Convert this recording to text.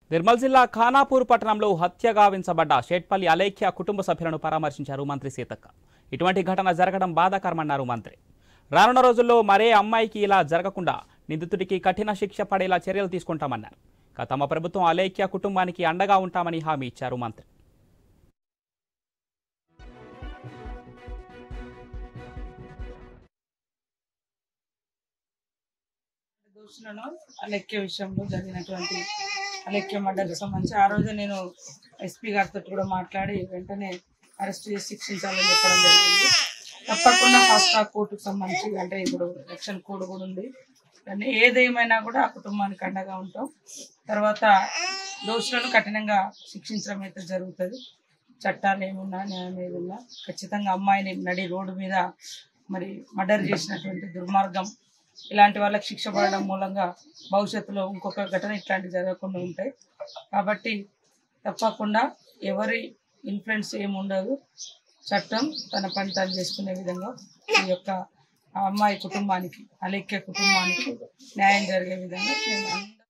నిర్మల్ జిల్లా ఖానాపూర్ పట్టణంలో హత్య గావించబడ్డ షేట్పల్లి అలేఖ్య కుటుంబ సభ్యులను పరామర్శించారు మంత్రి సీతక్క ఇటువంటి ఘటన జరగడం బాధాకరమన్నారు మంత్రి రానున్న రోజుల్లో మరే అమ్మాయికి ఇలా జరగకుండా నిందితుడికి కఠిన శిక్ష పడేలా చర్యలు తీసుకుంటామన్నారు ఇక తమ ప్రభుత్వం అలేఖ్య కుటుంబానికి అండగా ఉంటామని హామీ ఇచ్చారు మంత్రి దోషులను అలెక్య విషయంలో జరిగినటువంటి అలెక్య మర్డర్కి సంబంధించి ఆ రోజు నేను ఎస్పీ గారితో కూడా మాట్లాడి వెంటనే అరెస్ట్ చేసి శిక్షించాలని చెప్పడం జరిగింది తప్పకుండా ఫాస్ట్ ట్రాక్ కోర్టుకు సంబంధించి అంటే ఇప్పుడు ఎలక్షన్ కోడ్ కూడా ఉంది కానీ ఏదేమైనా కూడా ఆ కుటుంబానికి అండగా ఉంటాం తర్వాత దోషులను కఠినంగా శిక్షించడం అయితే జరుగుతుంది చట్టాలు ఏమున్నా న్యాయం ఏమున్నా ఖచ్చితంగా అమ్మాయిని నడి రోడ్డు మీద మరి మర్డర్ చేసినటువంటి దుర్మార్గం ఇలాంటి వాళ్ళకి శిక్ష పడడం మూలంగా భవిష్యత్తులో ఇంకొక ఘటన ఇట్లాంటివి జరగకుండా ఉంటాయి కాబట్టి తప్పకుండా ఎవరి ఇన్ఫ్లుయెన్స్ ఏమి ఉండదు చట్టం తన పని తాను చేసుకునే విధంగా ఈ యొక్క ఆ అమ్మాయి కుటుంబానికి అలెక్య కుటుంబానికి న్యాయం జరిగే విధంగా నేను అందరూ